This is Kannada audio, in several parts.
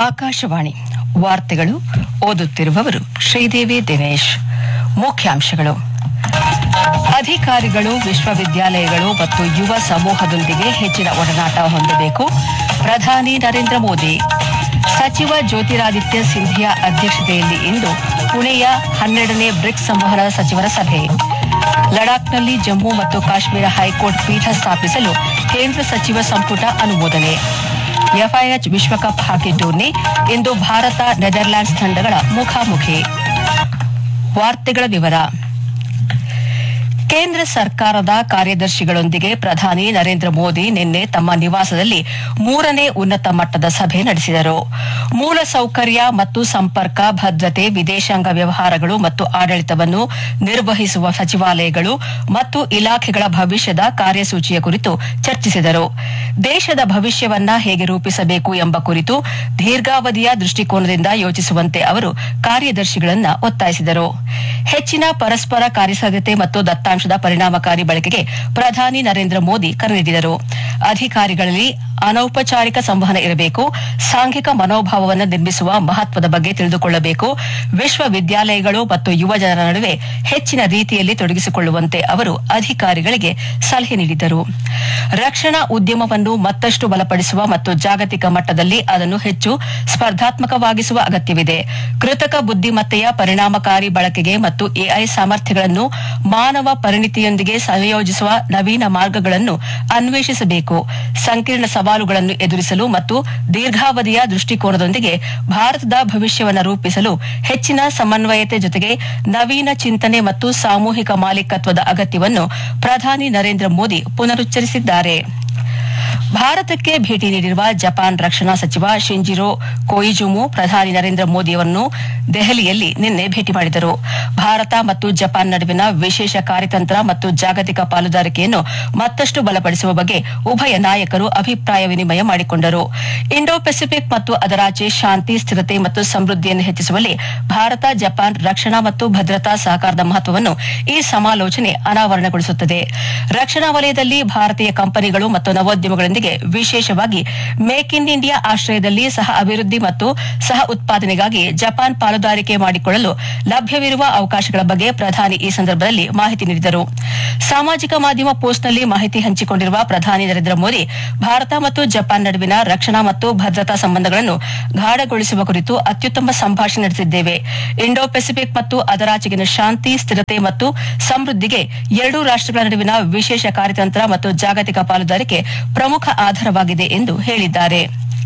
ಆಕಾಶವಾಣಿ ವಾರ್ತೆಗಳು ಓದುತ್ತಿರುವವರು ಶ್ರೀದೇವಿ ದಿನೇಶ್ ಮುಖ್ಯಾಂಶಗಳು ಅಧಿಕಾರಿಗಳು ವಿಶ್ವವಿದ್ಯಾಲಯಗಳು ಮತ್ತು ಯುವ ಸಮೂಹದೊಂದಿಗೆ ಹೆಚ್ಚಿನ ಒಡನಾಟ ಹೊಂದಬೇಕು ಪ್ರಧಾನಿ ನರೇಂದ್ರ ಮೋದಿ ಸಚಿವ ಜ್ಯೋತಿರಾದಿತ್ಯ ಸಿಂಧಿಯಾ ಅಧ್ಯಕ್ಷತೆಯಲ್ಲಿ ಇಂದು ಪುಣೆಯ ಹನ್ನೆರಡನೇ ಬ್ರಿಕ್ಸ್ ಸಂವಹನ ಸಚಿವರ ಸಭೆ ಲಡಾಖ್ನಲ್ಲಿ ಜಮ್ಮು ಮತ್ತು ಕಾಶ್ಮೀರ ಹೈಕೋರ್ಟ್ ಪೀಠ ಸ್ಥಾಪಿಸಲು ಕೇಂದ್ರ ಸಚಿವ ಸಂಪುಟ ಅನುಮೋದನೆ ಎಫ್ಐಎಚ್ ವಿಶ್ವಕಪ್ ಹಾಕಿ ಟೂರ್ನಿ ಇಂದು ಭಾರತ ನೆದರ್ಲ್ಯಾಂಡ್ಸ್ ತಂಡಗಳ ಮುಖಾಮುಖಿ ವಾರ್ತೆಗಳ ವಿವರ ಕೇಂದ್ರ ಸರ್ಕಾರದ ಕಾರ್ಯದರ್ಶಿಗಳೊಂದಿಗೆ ಪ್ರಧಾನಿ ನರೇಂದ್ರ ಮೋದಿ ನಿನ್ನೆ ತಮ್ಮ ನಿವಾಸದಲ್ಲಿ ಮೂರನೇ ಉನ್ನತ ಮಟ್ಟದ ಸಭೆ ನಡೆಸಿದರು ಮೂಲಸೌಕರ್ಯ ಮತ್ತು ಸಂಪರ್ಕ ಭದ್ರತೆ ವಿದೇಶಾಂಗ ವ್ಯವಹಾರಗಳು ಮತ್ತು ಆಡಳಿತವನ್ನು ನಿರ್ವಹಿಸುವ ಸಚಿವಾಲಯಗಳು ಮತ್ತು ಇಲಾಖೆಗಳ ಭವಿಷ್ಯದ ಕಾರ್ಯಸೂಚಿಯ ಕುರಿತು ಚರ್ಚಿಸಿದರು ದೇಶದ ಭವಿಷ್ಯವನ್ನ ಹೇಗೆ ರೂಪಿಸಬೇಕು ಎಂಬ ಕುರಿತು ದೀರ್ಘಾವಧಿಯ ದೃಷ್ಟಿಕೋನದಿಂದ ಯೋಚಿಸುವಂತೆ ಅವರು ಕಾರ್ಯದರ್ಶಿಗಳನ್ನ ಒತ್ತಾಯಿಸಿದರು ಹೆಚ್ಚಿನ ಪರಸ್ಪರ ಕಾರ್ಯಸಾಧ್ಯತೆ ಮತ್ತು ದತ್ತಾಂಶದ ಪರಿಣಾಮಕಾರಿ ಬಳಕೆಗೆ ಪ್ರಧಾನಿ ನರೇಂದ್ರ ಮೋದಿ ಕರೆ ನೀಡಿದರು ಅಧಿಕಾರಿಗಳಲ್ಲಿ ಅನೌಪಚಾರಿಕ ಸಂವಹನ ಇರಬೇಕು ಸಾಂಘಿಕ ಮನೋಭಾವವನ್ನು ನಿರ್ಮಿಸುವ ಮಹತ್ವದ ಬಗ್ಗೆ ತಿಳಿದುಕೊಳ್ಳಬೇಕು ವಿಶ್ವವಿದ್ಯಾಲಯಗಳು ಮತ್ತು ಯುವ ಜನರ ನಡುವೆ ಹೆಚ್ಚಿನ ರೀತಿಯಲ್ಲಿ ತೊಡಗಿಸಿಕೊಳ್ಳುವಂತೆ ಅವರು ಅಧಿಕಾರಿಗಳಿಗೆ ಸಲಹೆ ನೀಡಿದರು ರಕ್ಷಣಾ ಉದ್ಯಮವನ್ನು ಮತ್ತಷ್ಟು ಬಲಪಡಿಸುವ ಮತ್ತು ಜಾಗತಿಕ ಮಟ್ಟದಲ್ಲಿ ಅದನ್ನು ಹೆಚ್ಚು ಸ್ಪರ್ಧಾತ್ಮಕವಾಗಿಸುವ ಅಗತ್ಯವಿದೆ ಕೃತಕ ಬುದ್ದಿಮತ್ತೆಯ ಪರಿಣಾಮಕಾರಿ ಬಳಕೆಗೆ ಮತ್ತು ಎಐ ಸಾಮರ್ಥ್ಯಗಳನ್ನು ಮಾನವ ಪರಿಣಿತಿಯೊಂದಿಗೆ ಸಂಯೋಜಿಸುವ ನವೀನ ಮಾರ್ಗಗಳನ್ನು ಅನ್ವೇಷಿಸಬೇಕು ಸಂಕೀರ್ಣ ಸವಾಲುಗಳನ್ನು ಎದುರಿಸಲು ಮತ್ತು ದೀರ್ಘಾವಧಿಯ ದೃಷ್ಟಿಕೋನದೊಂದಿಗೆ ಭಾರತದ ಭವಿಷ್ಯವನ್ನು ರೂಪಿಸಲು ಹೆಚ್ಚಿನ ಸಮನ್ವಯತೆ ಜೊತೆಗೆ ನವೀನ ಚಿಂತನೆ ಮತ್ತು ಸಾಮೂಹಿಕ ಮಾಲೀಕತ್ವದ ಅಗತ್ಯವನ್ನು ಪ್ರಧಾನಿ ನರೇಂದ್ರ ಮೋದಿ ಪುನರುಚ್ಚರಿಸಿದ್ದಾರೆ ಭಾರತಕ್ಕೆ ಭೇಟಿ ನೀಡಿರುವ ಜಪಾನ್ ರಕ್ಷಣಾ ಸಚಿವ ಶಿಂಜಿರೋ ಕೊಯಿಜುಮು ಪ್ರಧಾನಿ ನರೇಂದ್ರ ಮೋದಿಯವರನ್ನು ದೆಹಲಿಯಲ್ಲಿ ನಿನ್ನೆ ಭೇಟಿ ಮಾಡಿದರು ಭಾರತ ಮತ್ತು ಜಪಾನ್ ನಡುವಿನ ವಿಶೇಷ ಕಾರ್ಯತಂತ್ರ ಮತ್ತು ಜಾಗತಿಕ ಪಾಲುದಾರಿಕೆಯನ್ನು ಮತ್ತಷ್ಟು ಬಲಪಡಿಸುವ ಬಗ್ಗೆ ಉಭಯ ನಾಯಕರು ಅಭಿಪ್ರಾಯ ವಿನಿಮಯ ಮಾಡಿಕೊಂಡರು ಇಂಡೋ ಪೆಸಿಫಿಕ್ ಮತ್ತು ಅದರಾಚೆ ಶಾಂತಿ ಸ್ಥಿರತೆ ಮತ್ತು ಸಮೃದ್ಧಿಯನ್ನು ಹೆಚ್ಚಿಸುವಲ್ಲಿ ಭಾರತ ಜಪಾನ್ ರಕ್ಷಣಾ ಮತ್ತು ಭದ್ರತಾ ಸಹಕಾರದ ಮಹತ್ವವನ್ನು ಈ ಸಮಾಲೋಚನೆ ಅನಾವರಣಗೊಳಿಸುತ್ತದೆ ರಕ್ಷಣಾ ವಲಯದಲ್ಲಿ ಭಾರತೀಯ ಕಂಪನಿಗಳು ಮತ್ತು ನವೋದ್ಯಮಗಳೊಂದಿಗೆ ವಿಶೇಷವಾಗಿ ಮೇಕ್ ಇನ್ ಇಂಡಿಯಾ ಆಶ್ರಯದಲ್ಲಿ ಸಹ ಅಭಿವೃದ್ಧಿ ಮತ್ತು ಸಹ ಉತ್ಪಾದನೆಗಾಗಿ ಜಪಾನ್ ಪಾಲುದಾರಿಕೆ ಮಾಡಿಕೊಳ್ಳಲು ಲಭ್ಯವಿರುವ ಅವಕಾಶಗಳ ಬಗ್ಗೆ ಪ್ರಧಾನಿ ಈ ಸಂದರ್ಭದಲ್ಲಿ ಮಾಹಿತಿ ನೀಡಿದರು ಸಾಮಾಜಿಕ ಮಾಧ್ಯಮ ಪೋಸ್ಟ್ನಲ್ಲಿ ಮಾಹಿತಿ ಹಂಚಿಕೊಂಡಿರುವ ಪ್ರಧಾನಿ ನರೇಂದ್ರ ಮೋದಿ ಭಾರತ ಮತ್ತು ಜಪಾನ್ ನಡುವಿನ ರಕ್ಷಣಾ ಮತ್ತು ಭದ್ರತಾ ಸಂಬಂಧಗಳನ್ನು ಗಾಢಗೊಳಿಸುವ ಕುರಿತು ಅತ್ಯುತ್ತಮ ಸಂಭಾಷಣೆ ನಡೆಸಿದ್ದೇವೆ ಇಂಡೋ ಪೆಸಿಫಿಕ್ ಮತ್ತು ಅದರಾಚೆಗಿನ ಶಾಂತಿ ಸ್ಥಿರತೆ ಮತ್ತು ಸಮೃದ್ಧಿಗೆ ಎರಡೂ ರಾಷ್ಟಗಳ ನಡುವಿನ ವಿಶೇಷ ಕಾರ್ಯತಂತ್ರ ಮತ್ತು ಜಾಗತಿಕ ಪಾಲುದಾರಿಕೆ ಪ್ರಮುಖ ಆಧಾರವಾಗಿದೆ ಎಂದು ಹೇಳಿದ್ದಾರೆ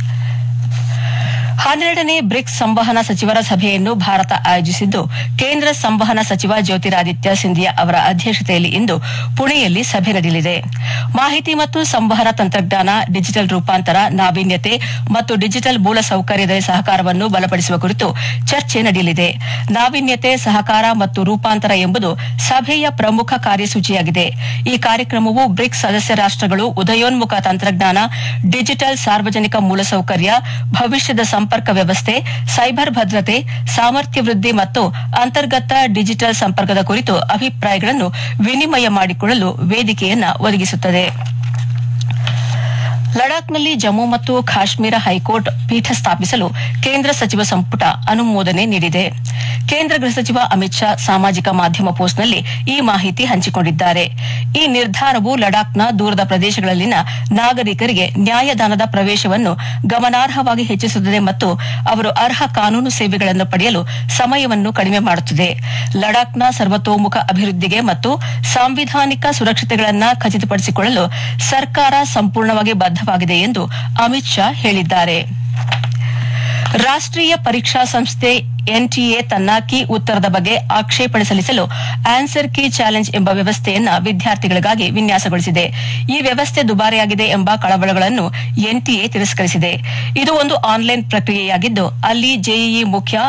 ಹನ್ನೆರಡನೇ ಬ್ರಿಕ್ಸ್ ಸಂವಹನ ಸಚಿವರ ಸಭೆಯನ್ನು ಭಾರತ ಆಯೋಜಿಸಿದ್ದು ಕೇಂದ್ರ ಸಂವಹನ ಸಚಿವ ಜ್ಯೋತಿರಾದಿತ್ಯ ಸಿಂಧಿಯಾ ಅವರ ಅಧ್ಯಕ್ಷತೆಯಲ್ಲಿ ಇಂದು ಪುಣೆಯಲ್ಲಿ ಸಭೆ ನಡೆಯಲಿದೆ ಮಾಹಿತಿ ಮತ್ತು ಸಂವಹನ ತಂತ್ರಜ್ಞಾನ ಡಿಜಿಟಲ್ ರೂಪಾಂತರ ನಾವೀನ್ಯತೆ ಮತ್ತು ಡಿಜಿಟಲ್ ಮೂಲಸೌಕರ್ಯದಲ್ಲಿ ಸಹಕಾರವನ್ನು ಬಲಪಡಿಸುವ ಕುರಿತು ಚರ್ಚೆ ನಡೆಯಲಿದೆ ನಾವೀನ್ಯತೆ ಸಹಕಾರ ಮತ್ತು ರೂಪಾಂತರ ಎಂಬುದು ಸಭೆಯ ಪ್ರಮುಖ ಕಾರ್ಯಸೂಚಿಯಾಗಿದೆ ಈ ಕಾರ್ಯಕ್ರಮವು ಬ್ರಿಕ್ಸ್ ಸದಸ್ಯ ರಾಷ್ಟಗಳು ಉದಯೋನ್ಮುಖ ತಂತ್ರಜ್ಞಾನ ಡಿಜಿಟಲ್ ಸಾರ್ವಜನಿಕ ಮೂಲಸೌಕರ್ಯ ಭವಿಷ್ಯದ ಸಂಪರ್ಕ ವ್ಯವಸ್ಥೆ ಸೈಬರ್ ಭದ್ರತೆ ಸಾಮರ್ಥ್ಯ ವೃದ್ಧಿ ಮತ್ತು ಅಂತರ್ಗತ ಡಿಜಿಟಲ್ ಸಂಪರ್ಕದ ಕುರಿತು ಅಭಿಪ್ರಾಯಗಳನ್ನು ವಿನಿಮಯ ಮಾಡಿಕೊಳ್ಳಲು ವೇದಿಕೆಯನ್ನ ಒದಗಿಸುತ್ತದೆ ಲಡಾಖ್ನಲ್ಲಿ ಜಮ್ಮು ಮತ್ತು ಕಾಶ್ಮೀರ ಹೈಕೋರ್ಟ್ ಪೀಠ ಸ್ಥಾಪಿಸಲು ಕೇಂದ್ರ ಸಚಿವ ಸಂಪುಟ ಅನುಮೋದನೆ ನೀಡಿದೆ ಕೇಂದ್ರ ಗೃಹ ಸಚಿವ ಅಮಿತ್ ಶಾ ಸಾಮಾಜಿಕ ಮಾಧ್ಯಮ ಪೋಸ್ಟ್ನಲ್ಲಿ ಈ ಮಾಹಿತಿ ಹಂಚಿಕೊಂಡಿದ್ದಾರೆ ಈ ನಿರ್ಧಾರವು ಲಡಾಖ್ನ ದೂರದ ಪ್ರದೇಶಗಳಲ್ಲಿನ ನಾಗರಿಕರಿಗೆ ನ್ಯಾಯದಾನದ ಪ್ರವೇಶವನ್ನು ಗಮನಾರ್ಹವಾಗಿ ಹೆಚ್ಚಿಸುತ್ತದೆ ಮತ್ತು ಅವರು ಅರ್ಹ ಕಾನೂನು ಸೇವೆಗಳನ್ನು ಪಡೆಯಲು ಸಮಯವನ್ನು ಕಡಿಮೆ ಮಾಡುತ್ತದೆ ಲಡಾಖ್ನ ಸರ್ವತೋಮುಖ ಅಭಿವೃದ್ಧಿಗೆ ಮತ್ತು ಸಾಂವಿಧಾನಿಕ ಸುರಕ್ಷತೆಗಳನ್ನು ಖಚಿತಪಡಿಸಿಕೊಳ್ಳಲು ಸರ್ಕಾರ ಸಂಪೂರ್ಣವಾಗಿ ಬದ್ಧವಾಗಿದೆ ಎಂದು ಅಮಿತ್ ಶಾ ಹೇಳಿದ್ದಾರೆ ರಾಷ್ಟೀಯ ಪರೀಕ್ಷಾ ಸಂಸ್ಥೆ ಎನ್ಟಿಎ ತನ್ನ ಕೀ ಉತ್ತರದ ಬಗ್ಗೆ ಆಕ್ಷೇಪಣೆ ಸಲ್ಲಿಸಲು ಆನ್ಸರ್ ಕೀ ಚಾಲೆಂಜ್ ಎಂಬ ವ್ಯವಸ್ಥೆಯನ್ನ ವಿದ್ಯಾರ್ಥಿಗಳಿಗಾಗಿ ವಿನ್ಯಾಸಗೊಳಿಸಿದೆ ಈ ವ್ಯವಸ್ಥೆ ದುಬಾರಿಯಾಗಿದೆ ಎಂಬ ಕಳವಳಗಳನ್ನು ಎನ್ಟಿಎ ತಿರಸ್ಕರಿಸಿದೆ ಇದು ಒಂದು ಆನ್ಲೈನ್ ಪ್ರಕ್ರಿಯೆಯಾಗಿದ್ದು ಅಲ್ಲಿ ಜೆಇಇ ಮುಖ್ಯ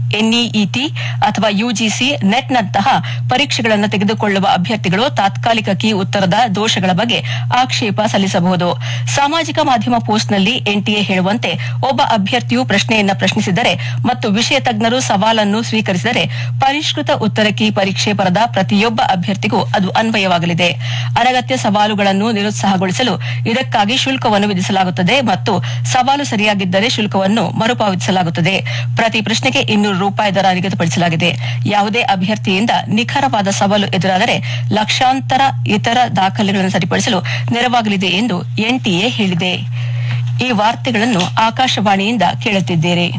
ಎನ್ಇಇಟಿ ಅಥವಾ ಯುಜಿಸಿ ನೆಟ್ನಂತಹ ಪರೀಕ್ಷೆಗಳನ್ನು ತೆಗೆದುಕೊಳ್ಳುವ ಅಭ್ಯರ್ಥಿಗಳು ತಾತ್ಕಾಲಿಕ ಕೀ ಉತ್ತರದ ದೋಷಗಳ ಬಗ್ಗೆ ಆಕ್ಷೇಪ ಸಲ್ಲಿಸಬಹುದು ಸಾಮಾಜಿಕ ಮಾಧ್ಯಮ ಪೋಸ್ಟ್ನಲ್ಲಿ ಎನ್ಟಿಎ ಹೇಳುವಂತೆ ಒಬ್ಬ ಅಭ್ಯರ್ಥಿಯು ಪ್ರಶ್ನೆಯನ್ನ ಪ್ರಶ್ನಿಸಿದರೆ ಮತ್ತು ವಿಷಯ ತಜ್ಞರು ಸವಾಲನ್ನು ಸ್ವೀಕರಿಸಿದರೆ ಪರಿಷ್ಕೃತ ಉತ್ತರ ಕೀ ಪರೀಕ್ಷೆ ಪರದ ಪ್ರತಿಯೊಬ್ಬ ಅಭ್ಯರ್ಥಿಗೂ ಅದು ಅನ್ವಯವಾಗಲಿದೆ ಅನಗತ್ಯ ಸವಾಲುಗಳನ್ನು ನಿರುತ್ಸಾಹಗೊಳಿಸಲು ಇದಕ್ಕಾಗಿ ಶುಲ್ಕವನ್ನು ವಿಧಿಸಲಾಗುತ್ತದೆ ಮತ್ತು ಸವಾಲು ಸರಿಯಾಗಿದ್ದರೆ ಶುಲ್ಕವನ್ನು ಮರುಪಾವತಿಸಲಾಗುತ್ತದೆ ಪ್ರತಿ ಪ್ರಶ್ನೆಗೆ ಇನ್ನೂರು ರೂಪಾಯಿ ದರ ನಿಗದಿಪಡಿಸಲಾಗಿದೆ ಯಾವುದೇ ಅಭ್ಯರ್ಥಿಯಿಂದ ನಿಖರವಾದ ಸವಾಲು ಎದುರಾದರೆ ಲಕ್ಷಾಂತರ ಇತರ ದಾಖಲೆಗಳನ್ನು ಸರಿಪಡಿಸಲು ನೆರವಾಗಲಿದೆ ಎಂದು ಎನ್ಟಿಎ ಹೇಳಿದೆ ಈ ವಾರ್ತೆಗಳನ್ನು ಆಕಾಶವಾಣಿಯಿಂದ ಕೇಳುತ್ತಿದ್ದೀರಿ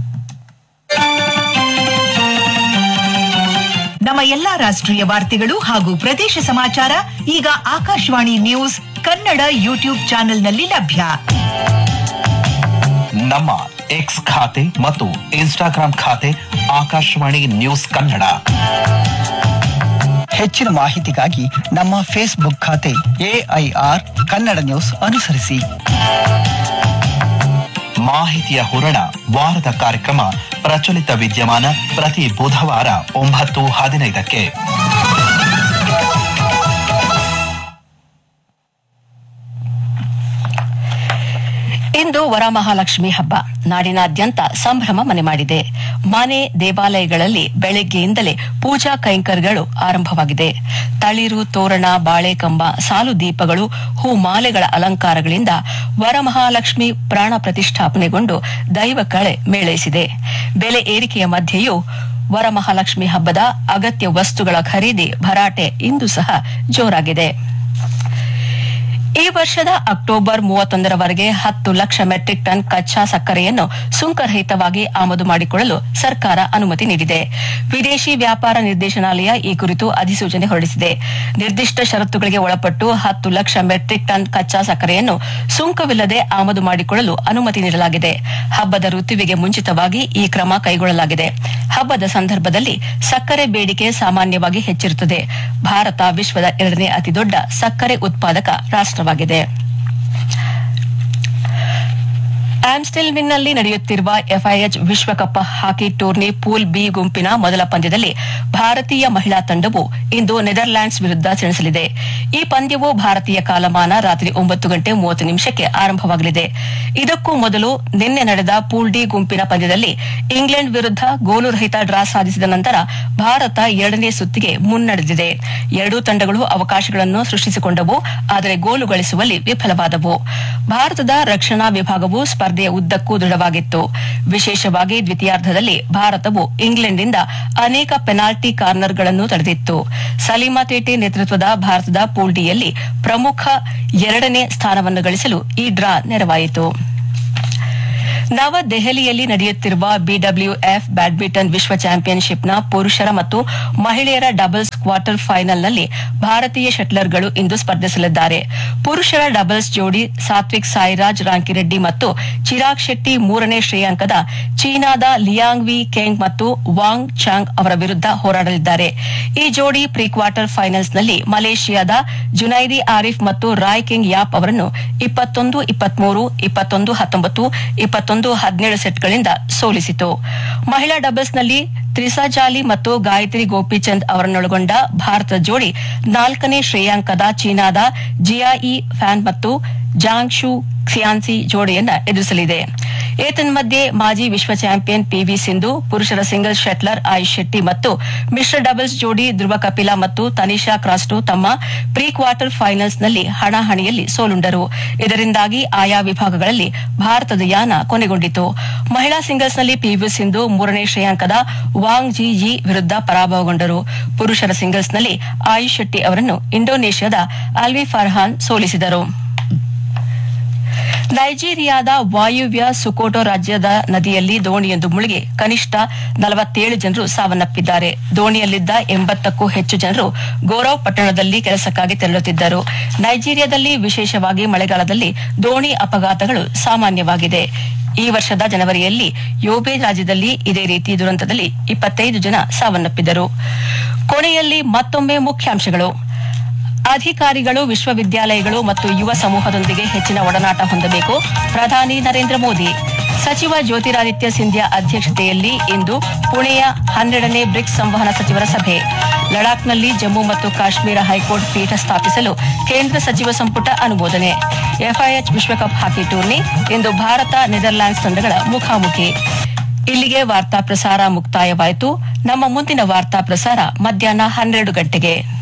ನಮ್ಮ ಎಲ್ಲಾ ರಾಷ್ಟ್ರೀಯ ವಾರ್ತೆಗಳು ಹಾಗೂ ಪ್ರದೇಶ ಸಮಾಚಾರ ಈಗ ಆಕಾಶವಾಣಿ ನ್ಯೂಸ್ ಕನ್ನಡ ಯೂಟ್ಯೂಬ್ ಚಾನೆಲ್ನಲ್ಲಿ ಲಭ್ಯ ನಮ್ಮ ಎಕ್ಸ್ ಖಾತೆ ಮತ್ತು ಇನ್ಸ್ಟಾಗ್ರಾಂ ಖಾತೆ ಆಕಾಶವಾಣಿ ನ್ಯೂಸ್ ಕನ್ನಡ ಹೆಚ್ಚಿನ ಮಾಹಿತಿಗಾಗಿ ನಮ್ಮ ಫೇಸ್ಬುಕ್ ಖಾತೆ ಎಐಆರ್ ಕನ್ನಡ ನ್ಯೂಸ್ ಅನುಸರಿಸಿ ಮಾಹಿತಿಯ ಹೂರಣ ವಾರದ ಕಾರ್ಯಕ್ರಮ ಪ್ರಚಲಿತ ವಿದ್ಯಮಾನ ಪ್ರತಿ ಬುಧವಾರ ಒಂಬತ್ತು ಹದಿನೈದಕ್ಕೆ ಇಂದು ವರಮಹಾಲಕ್ಷ್ಮಿ ಹಬ್ಬ ನಾಡಿನಾದ್ಯಂತ ಸಂಭ್ರಮ ಮನೆ ಮಾಡಿದೆ ಮನೆ ದೇವಾಲಯಗಳಲ್ಲಿ ಬೆಳಗ್ಗೆಯಿಂದಲೇ ಪೂಜಾ ಕೈಂಕರ್ಯಗಳು ಆರಂಭವಾಗಿದೆ ತಳಿರು ತೋರಣ ಬಾಳೆಕಂಬ ಸಾಲು ದೀಪಗಳು ಹೂಮಾಲೆಗಳ ಅಲಂಕಾರಗಳಿಂದ ವರಮಹಾಲಕ್ಷ್ಮಿ ಪ್ರಾಣ ಪ್ರತಿಷ್ಠಾಪನೆಗೊಂಡು ದೈವ ಕಳೆ ಮೇಳೈಸಿದೆ ಬೆಲೆ ಏರಿಕೆಯ ಮಧ್ಯೆಯೂ ವರಮಹಾಲಕ್ಷ್ಮಿ ಹಬ್ಬದ ಅಗತ್ಯ ವಸ್ತುಗಳ ಖರೀದಿ ಭರಾಟೆ ಇಂದು ಸಹ ಜೋರಾಗಿದೆ ಈ ವರ್ಷದ ಅಕ್ಟೋಬರ್ ಮೂವತ್ತೊಂದರವರೆಗೆ ಹತ್ತು ಲಕ್ಷ ಮೆಟ್ರಿಕ್ ಟನ್ ಕಚ್ಚಾ ಸಕ್ಕರೆಯನ್ನು ಸುಂಕರಹಿತವಾಗಿ ಆಮದು ಮಾಡಿಕೊಳ್ಳಲು ಸರ್ಕಾರ ಅನುಮತಿ ನೀಡಿದೆ ವಿದೇಶಿ ವ್ಯಾಪಾರ ನಿರ್ದೇಶನಾಲಯ ಈ ಕುರಿತು ಅಧಿಸೂಚನೆ ಹೊರಡಿಸಿದೆ ನಿರ್ದಿಷ್ಟ ಷರತ್ತುಗಳಿಗೆ ಒಳಪಟ್ಟು ಹತ್ತು ಲಕ್ಷ ಮೆಟ್ರಿಕ್ ಟನ್ ಕಚ್ಚಾ ಸಕ್ಕರೆಯನ್ನು ಸುಂಕವಿಲ್ಲದೆ ಆಮದು ಮಾಡಿಕೊಳ್ಳಲು ಅನುಮತಿ ನೀಡಲಾಗಿದೆ ಹಬ್ಬದ ಋತುವಿಗೆ ಮುಂಚಿತವಾಗಿ ಈ ಕ್ರಮ ಕೈಗೊಳ್ಳಲಾಗಿದೆ ಹಬ್ಬದ ಸಂದರ್ಭದಲ್ಲಿ ಸಕ್ಕರೆ ಬೇಡಿಕೆ ಸಾಮಾನ್ಯವಾಗಿ ಹೆಚ್ಚಿರುತ್ತದೆ ಭಾರತ ವಿಶ್ವದ ಎರಡನೇ ಅತಿದೊಡ್ಡ ಸಕ್ಕರೆ ಉತ್ಪಾದಕ ರಾಷ್ಟವಾಗಿದೆ ಆಮ್ಸ್ಟೆಲ್ವಿನ್ನಲ್ಲಿ ನಡೆಯುತ್ತಿರುವ ಎಫ್ಐಎಚ್ ವಿಶ್ವಕಪ್ ಹಾಕಿ ಟೂರ್ನಿ ಪೂಲ್ ಬಿ ಗುಂಪಿನ ಮೊದಲ ಪಂದ್ಯದಲ್ಲಿ ಭಾರತೀಯ ಮಹಿಳಾ ತಂಡವು ಇಂದು ನೆದರ್ಲ್ಯಾಂಡ್ಸ್ ವಿರುದ್ಧ ಸೆಣಸಲಿದೆ ಈ ಪಂದ್ಯವು ಭಾರತೀಯ ಕಾಲಮಾನ ರಾತ್ರಿ ಒಂಬತ್ತು ಗಂಟೆ ಮೂವತ್ತು ನಿಮಿಷಕ್ಕೆ ಆರಂಭವಾಗಲಿದೆ ಇದಕ್ಕೂ ಮೊದಲು ನಿನ್ನೆ ನಡೆದ ಪೂಲ್ ಡಿ ಗುಂಪಿನ ಪಂದ್ಯದಲ್ಲಿ ಇಂಗ್ಲೆಂಡ್ ವಿರುದ್ಧ ಗೋಲು ರಹಿತ ಡ್ರಾ ಸಾಧಿಸಿದ ನಂತರ ಭಾರತ ಎರಡನೇ ಸುತ್ತಿಗೆ ಮುನ್ನಡೆದಿದೆ ಎರಡೂ ತಂಡಗಳು ಅವಕಾಶಗಳನ್ನು ಸೃಷ್ಟಿಸಿಕೊಂಡವು ಆದರೆ ಗೋಲು ಗಳಿಸುವಲ್ಲಿ ವಿಫಲವಾದವು ಭಾರತದ ರಕ್ಷಣಾ ವಿಭಾಗವು ಸ್ಪರ್ಧೆಯ ಉದ್ದಕ್ಕೂ ದೃಢವಾಗಿತ್ತು ವಿಶೇಷವಾಗಿ ದ್ವಿತೀಯಾರ್ಧದಲ್ಲಿ ಭಾರತವು ಇಂಗ್ಲೆಂಡ್ನಿಂದ ಅನೇಕ ಪೆನಾಲ್ಟಿ ಕಾರ್ನರ್ಗಳನ್ನು ತಡೆದಿತ್ತು ಸಲೀಮಾ ತೇಟೆ ನೇತೃತ್ವದ ಭಾರತದ ಪೂಲ್ ಡಿಯಲ್ಲಿ ಪ್ರಮುಖ ಎರಡನೇ ಸ್ಥಾನವನ್ನು ಗಳಿಸಲು ಈ ಡ್ರಾ ನೆರವಾಯಿತು ನವದೆಹಲಿಯಲ್ಲಿ ನಡೆಯುತ್ತಿರುವ ಬಿಡಬ್ಲ್ಯೂಎಫ್ ಬ್ಯಾಡ್ಮಿಂಟನ್ ವಿಶ್ವ ಚಾಂಪಿಯನ್ಶಿಪ್ನ ಪುರುಷರ ಮತ್ತು ಮಹಿಳೆಯರ ಡಬಲ್ಸ್ ಕ್ವಾರ್ಟರ್ ಫೈನಲ್ನಲ್ಲಿ ಭಾರತೀಯ ಶಟ್ಲರ್ಗಳು ಇಂದು ಸ್ಪರ್ಧಿಸಲಿದ್ದಾರೆ ಪುರುಷರ ಡಬಲ್ಸ್ ಜೋಡಿ ಸಾತ್ವಿಕ್ ಸಾಯಿರಾಜ್ ರಾಂಕಿರೆಡ್ಡಿ ಮತ್ತು ಚಿರಾಗ್ ಶೆಟ್ಟಿ ಮೂರನೇ ಶ್ರೇಯಾಂಕದ ಚೀನಾದ ಲಿಯಾಂಗ್ ವಿ ಕೆಂಗ್ ಮತ್ತು ವಾಂಗ್ ಚಾಂಗ್ ಅವರ ವಿರುದ್ಧ ಹೋರಾಡಲಿದ್ದಾರೆ ಈ ಜೋಡಿ ಪ್ರೀ ಕ್ವಾರ್ಟರ್ ಫೈನಲ್ಸ್ನಲ್ಲಿ ಮಲೇಷಿಯಾದ ಜುನೈದಿ ಆರಿಫ್ ಮತ್ತು ರಾಯ್ ಕಿಂಗ್ ಯಾಪ್ ಅವರನ್ನು ಇಪ್ಪತ್ತೊಂದು ಇಪ್ಪತ್ಮೂರು ಇಪ್ಪತ್ತೊಂದು ಹತ್ತೊಂಬತ್ತು ಇಪ್ಪತ್ತೊಂದು ಹದಿನೇಳು ಸೆಟ್ಗಳಿಂದ ಸೋಲಿಸಿತು ಮಹಿಳಾ ಡಬಲ್ಸ್ನಲ್ಲಿ ತ್ರಿಸಾ ಜಾಲಿ ಮತ್ತು ಗಾಯತ್ರಿ ಗೋಪಿಚಂದ್ ಅವರನ್ನೊಳಗೊಂಡ ಭಾರತ ಜೋಡಿ ನಾಲ್ಕನೇ ಶ್ರೇಯಾಂಕದ ಚೀನಾದ ಜಿಯಾಯಿ ಫ್ಯಾನ್ ಮತ್ತು ಜಾಂಗ್ ಶೂ ಕ್ಸಿಯಾನ್ಸಿ ಜೋಡಿಯನ್ನ ಎದುರಿಸಲಿದೆ ಏತನ್ಮಧ್ಯೆ ಮಾಜಿ ವಿಶ್ವ ಚಾಂಪಿಯನ್ ಪಿವಿ ಸಿಂಧು ಪುರುಷರ ಸಿಂಗಲ್ಸ್ ಶಟ್ಲರ್ ಆಯುಷ್ ಶೆಟ್ಟಿ ಮತ್ತು ಮಿಶ್ರ ಡಬಲ್ಸ್ ಜೋಡಿ ಧ್ರುವ ಕಪಿಲಾ ಮತ್ತು ತನಿಷಾ ಕ್ರಾಸ್ಟೋ ತಮ್ಮ ಪ್ರೀ ಕ್ವಾರ್ಟರ್ ಫೈನಲ್ಸ್ನಲ್ಲಿ ಹಣಾಹಣಿಯಲ್ಲಿ ಸೋಲುಂಡರು ಇದರಿಂದಾಗಿ ಆಯಾ ವಿಭಾಗಗಳಲ್ಲಿ ಭಾರತದ ಯಾನ ಕೊನೆಗೊಂಡಿತು ಮಹಿಳಾ ಸಿಂಗಲ್ಸ್ನಲ್ಲಿ ಪಿವಿ ಸಿಂಧು ಮೂರನೇ ಶ್ರೇಯಾಂಕದ ವಾಂಗ್ ಜಿ ಜಿ ವಿರುದ್ಧ ಪರಾಭವಗೊಂಡರು ಪುರುಷರ ಸಿಂಗಲ್ಸ್ನಲ್ಲಿ ಆಯುಷ್ ಶೆಟ್ಟಿ ಅವರನ್ನು ಇಂಡೋನೇಷ್ಯಾದ ಅಲ್ವಿ ಫರ್ಹಾನ್ ಸೋಲಿಸಿದರು ನೈಜೀರಿಯಾದ ವಾಯುವ್ಯ ಸುಕೋಟೋ ರಾಜ್ಯದ ನದಿಯಲ್ಲಿ ದೋಣಿಯೊಂದು ಮುಳುಗಿ ಕನಿಷ್ಠ ನಲವತ್ತೇಳು ಜನರು ಸಾವನ್ನಪ್ಪಿದ್ದಾರೆ ದೋಣಿಯಲ್ಲಿದ್ದ ಎಂಬತ್ತಕ್ಕೂ ಹೆಚ್ಚು ಜನರು ಗೋರವ್ ಪಟ್ಟಣದಲ್ಲಿ ಕೆಲಸಕ್ಕಾಗಿ ತೆರಳುತ್ತಿದ್ದರು ನೈಜೀರಿಯಾದಲ್ಲಿ ವಿಶೇಷವಾಗಿ ಮಳೆಗಾಲದಲ್ಲಿ ದೋಣಿ ಅಪಘಾತಗಳು ಸಾಮಾನ್ಯವಾಗಿದೆ ಈ ವರ್ಷದ ಜನವರಿಯಲ್ಲಿ ಯೋಬೆ ರಾಜ್ಯದಲ್ಲಿ ಇದೇ ರೀತಿ ದುರಂತದಲ್ಲಿ ಇಪ್ಪತ್ತೈದು ಜನ ಸಾವನ್ನಪ್ಪಿದರು ಕೊನೆಯಲ್ಲಿ ಮತ್ತೊಮ್ಮೆ ಮುಖ್ಯಾಂಶಗಳು ಅಧಿಕಾರಿಗಳು ವಿಶ್ವವಿದ್ಯಾಲಯಗಳು ಮತ್ತು ಯುವ ಸಮೂಹದೊಂದಿಗೆ ಹೆಚ್ಚಿನ ಒಡನಾಟ ಹೊಂದಬೇಕು ಪ್ರಧಾನಿ ನರೇಂದ್ರ ಮೋದಿ ಸಚಿವ ಜ್ಯೋತಿರಾದಿತ್ಯ ಸಿಂಧ್ಯಾ ಅಧ್ಯಕ್ಷತೆಯಲ್ಲಿ ಇಂದು ಪುಣೆಯ ಹನ್ನೆರಡನೇ ಬ್ರಿಕ್ಸ್ ಸಂವಹನ ಸಚಿವರ ಸಭೆ ಲಡಾಖ್ನಲ್ಲಿ ಜಮ್ಮು ಮತ್ತು ಕಾಶ್ಮೀರ ಹೈಕೋರ್ಟ್ ಪೀಠ ಸ್ಥಾಪಿಸಲು ಕೇಂದ್ರ ಸಚಿವ ಸಂಪುಟ ಅನುಮೋದನೆ ಎಫ್ಐಎಚ್ ವಿಶ್ವಕಪ್ ಹಾಕಿ ಟೂರ್ನಿ ಇಂದು ಭಾರತ ನೆದರ್ಲ್ಯಾಂಡ್ಸ್ ತಂಡಗಳ ಮುಖಾಮುಖಿ ಇಲ್ಲಿಗೆ ವಾರ್ತಾ ಪ್ರಸಾರ ಮುಕ್ತಾಯವಾಯಿತು ನಮ್ಮ ಮುಂದಿನ ವಾರ್ತಾ ಪ್ರಸಾರ ಮಧ್ಯಾಹ್ನ ಹನ್ನೆರಡು ಗಂಟೆಗೆ